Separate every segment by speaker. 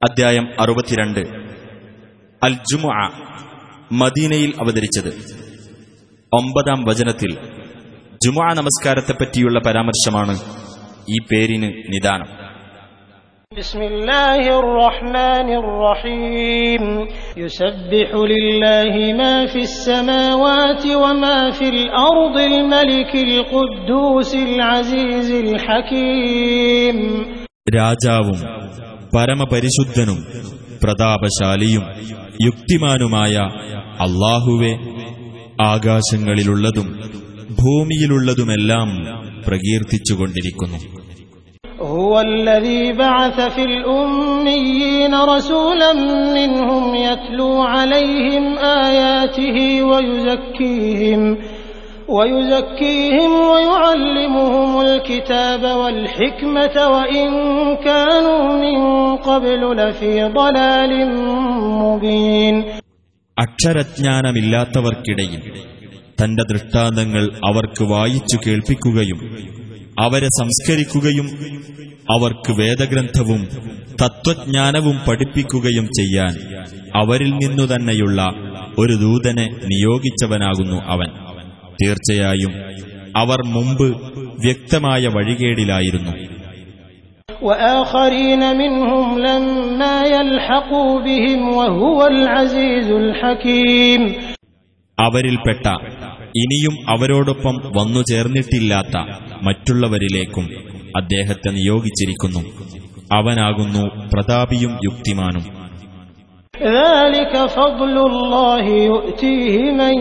Speaker 1: അദ്ധ്യായം അറുപത്തിരണ്ട് അൽ ജുമ മദീനയിൽ അവതരിച്ചത് ഒമ്പതാം വചനത്തിൽ ജുമാ നമസ്കാരത്തെപ്പറ്റിയുള്ള പരാമർശമാണ് ഈ പേരിന് നിദാനം
Speaker 2: بسم الله الرحمن الرحيم يسبح لله ما في السماوات وما في الأرض الملك القدوس العزيز الحكيم
Speaker 1: രാജാവും പരമപരിശുദ്ധനും പ്രതാപശാലിയും യുക്തിമാനുമായ അള്ളാഹുവെ ആകാശങ്ങളിലുള്ളതും ഭൂമിയിലുള്ളതുമെല്ലാം പ്രകീർത്തിച്ചുകൊണ്ടിരിക്കുന്നു
Speaker 2: هو الذي بعث في الأميين رسولا منهم يتلو عليهم آياته ويزكيهم ويزكيهم ويعلمهم الكتاب والحكمة وإن كانوا من قبل لفي ضلال مبين
Speaker 1: അക്ഷരജ്ഞാനമില്ലാത്തവർക്കിടയിൽ തന്റെ ദൃഷ്ടാന്തങ്ങൾ അവർക്ക് വായിച്ചു കേൾപ്പിക്കുകയും അവരെ സംസ്കരിക്കുകയും അവർക്ക് വേദഗ്രന്ഥവും തത്വജ്ഞാനവും പഠിപ്പിക്കുകയും ചെയ്യാൻ അവരിൽ നിന്നു തന്നെയുള്ള ഒരു ദൂതനെ നിയോഗിച്ചവനാകുന്നു അവൻ തീർച്ചയായും അവർ മുമ്പ് വ്യക്തമായ വഴികേടിലായിരുന്നു
Speaker 2: وآخرين منهم لما يلحقوا بهم وهو العزيز الحكيم
Speaker 1: അവരിൽപ്പെട്ട ഇനിയും അവരോടൊപ്പം വന്നു ചേർന്നിട്ടില്ലാത്ത മറ്റുള്ളവരിലേക്കും അദ്ദേഹത്തെ നിയോഗിച്ചിരിക്കുന്നു അവനാകുന്നു പ്രതാപിയും യുക്തിമാനും
Speaker 2: ذلك فضل الله يؤتيه من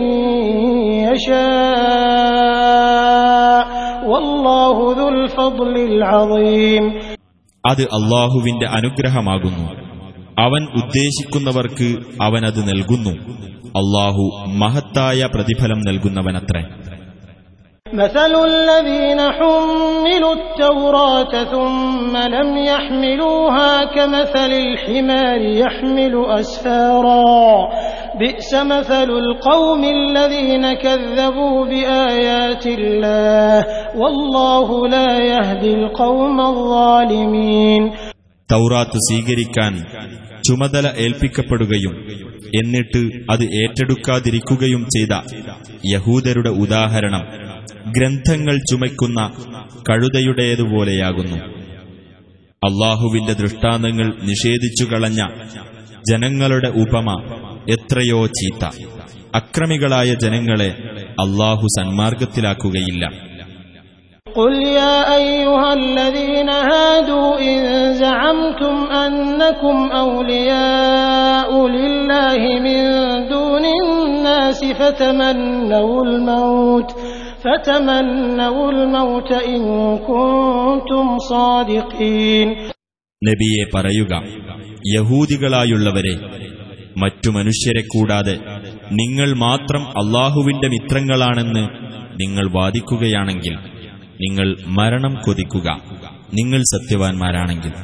Speaker 2: يشاء والله ذو الفضل العظيم
Speaker 1: അത് അള്ളാഹുവിന്റെ അനുഗ്രഹമാകുന്നു അവൻ ഉദ്ദേശിക്കുന്നവർക്ക് അവനത് നൽകുന്നു അള്ളാഹു മഹത്തായ പ്രതിഫലം നൽകുന്നവനത്രേ
Speaker 2: مثل الذين حملوا التوراة ثم لم يحملوها كمثل الحمار يحمل أسفارا بئس مثل القوم الذين كذبوا بآيات الله والله لا يهدي القوم الظالمين
Speaker 1: തൗറാത്ത് സ്വീകരിക്കാൻ ചുമതല ഏൽപ്പിക്കപ്പെടുകയും എന്നിട്ട് അത് ഏറ്റെടുക്കാതിരിക്കുകയും ചെയ്ത യഹൂദരുടെ ഉദാഹരണം ഗ്രന്ഥങ്ങൾ ചുമയ്ക്കുന്ന കഴുതയുടേതുപോലെയാകുന്നു അള്ളാഹുവിന്റെ ദൃഷ്ടാന്തങ്ങൾ നിഷേധിച്ചു കളഞ്ഞ ജനങ്ങളുടെ ഉപമ എത്രയോ ചീത്ത അക്രമികളായ ജനങ്ങളെ അള്ളാഹു സന്മാർഗത്തിലാക്കുകയില്ല
Speaker 2: قل يا أيها الذين هادوا إن زعمتم أنكم أولياء لله من دون الناس فتمنوا الموت فتمنوا الموت إن كنتم صادقين
Speaker 1: നബിയെ പറയുക യഹൂദികളായുള്ളവരെ മറ്റു മനുഷ്യരെ കൂടാതെ നിങ്ങൾ മാത്രം അള്ളാഹുവിന്റെ മിത്രങ്ങളാണെന്ന് നിങ്ങൾ വാദിക്കുകയാണെങ്കിൽ നിങ്ങൾ മരണം കൊതിക്കുക നിങ്ങൾ സത്യവാൻമാരാണെങ്കിൽ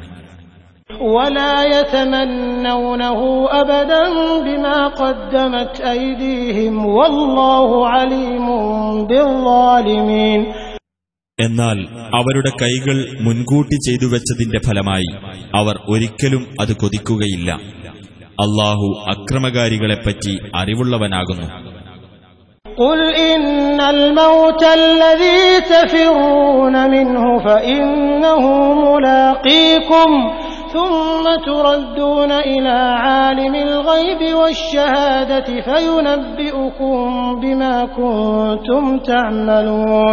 Speaker 2: ولا يتمنونه أبدا بما قدمت أيديهم والله عليم بالظالمين
Speaker 1: എന്നാൽ അവരുടെ കൈകൾ മുൻകൂട്ടി ചെയ്തു വെച്ചതിന്റെ ഫലമായി അവർ ഒരിക്കലും അത് കൊതിക്കുകയില്ല അള്ളാഹു അക്രമകാരികളെപ്പറ്റി അറിവുള്ളവനാകുന്നു
Speaker 2: قل إن الموت الذي تفرون منه فإنه ملاقيكم ثم تردون إلى عالم الغيب والشهادة فينبئكم بما كنتم تعملون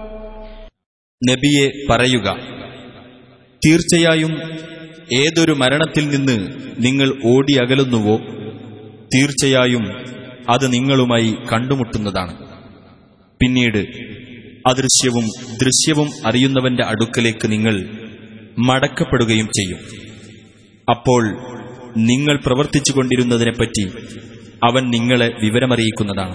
Speaker 1: നബിയെ പറയുക തീർച്ചയായും ഏതൊരു മരണത്തിൽ നിന്ന് നിങ്ങൾ ഓടി അകലുന്നുവോ തീർച്ചയായും അത് നിങ്ങളുമായി കണ്ടുമുട്ടുന്നതാണ് പിന്നീട് അദൃശ്യവും ദൃശ്യവും അറിയുന്നവന്റെ അടുക്കലേക്ക് നിങ്ങൾ മടക്കപ്പെടുകയും ചെയ്യും അപ്പോൾ നിങ്ങൾ പ്രവർത്തിച്ചുകൊണ്ടിരുന്നതിനെപ്പറ്റി അവൻ നിങ്ങളെ വിവരമറിയിക്കുന്നതാണ്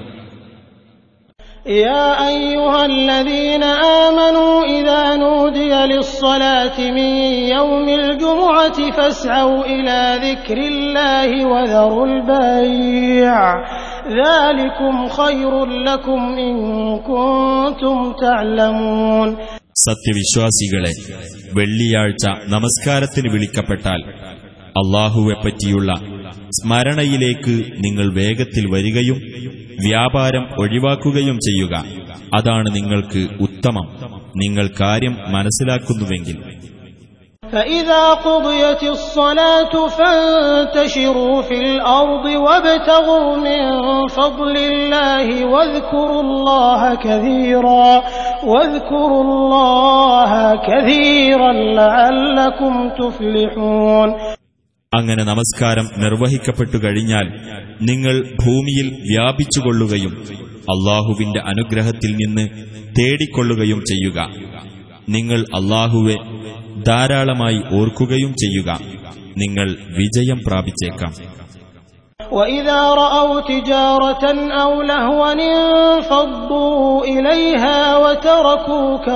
Speaker 2: يا أيها الذين آمنوا إذا نودي للصلاة من يوم الجمعة فاسعوا إلى ذكر الله وذروا البيع ذلكم خير لكم إن كنتم تعلمون
Speaker 1: സത്യവിശ്വാസികളെ വെള്ളിയാഴ്ച നമസ്കാരത്തിന് വിളിക്കപ്പെട്ടാൽ അള്ളാഹുവെപ്പറ്റിയുള്ള സ്മരണയിലേക്ക് നിങ്ങൾ വേഗത്തിൽ വരികയും വ്യാപാരം ഒഴിവാക്കുകയും ചെയ്യുക അതാണ് നിങ്ങൾക്ക് ഉത്തമം നിങ്ങൾ കാര്യം മനസ്സിലാക്കുന്നുവെങ്കിൽ
Speaker 2: فإذا قضيت الصلاة فانتشروا في الأرض وابتغوا من فضل الله واذكروا الله كثيرا واذكروا الله كثيرا لعلكم تفلحون
Speaker 1: അങ്ങനെ നമസ്കാരം നിർവഹിക്കപ്പെട്ടു കഴിഞ്ഞാൽ നിങ്ങൾ ഭൂമിയിൽ വ്യാപിച്ചുകൊള്ളുകയും അള്ളാഹുവിന്റെ അനുഗ്രഹത്തിൽ നിന്ന് തേടിക്കൊള്ളുകയും ചെയ്യുക നിങ്ങൾ അള്ളാഹുവെ ധാരാളമായി ഓർക്കുകയും ചെയ്യുക നിങ്ങൾ വിജയം പ്രാപിച്ചേക്കാം
Speaker 2: وإذا رأوا تجارة أو لهوا انفضوا إليها وتركوك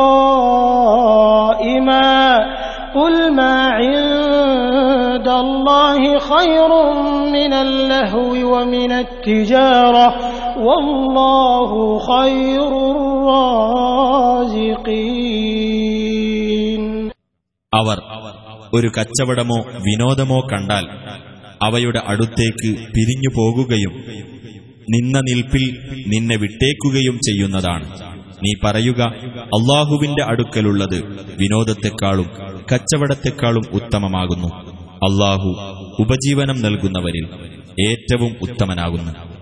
Speaker 2: قائما قل ما عند الله خير من اللهو ومن التجارة والله خير الرازقين
Speaker 1: അവർ ഒരു കച്ചവടമോ വിനോദമോ കണ്ടാൽ അവയുടെ അടുത്തേക്ക് പിരിഞ്ഞു പോകുകയും നിന്ന നിൽപ്പിൽ നിന്നെ വിട്ടേക്കുകയും ചെയ്യുന്നതാണ് നീ പറയുക അള്ളാഹുവിന്റെ അടുക്കലുള്ളത് വിനോദത്തെക്കാളും കച്ചവടത്തെക്കാളും ഉത്തമമാകുന്നു അള്ളാഹു ഉപജീവനം നൽകുന്നവരിൽ ഏറ്റവും ഉത്തമനാകുന്നു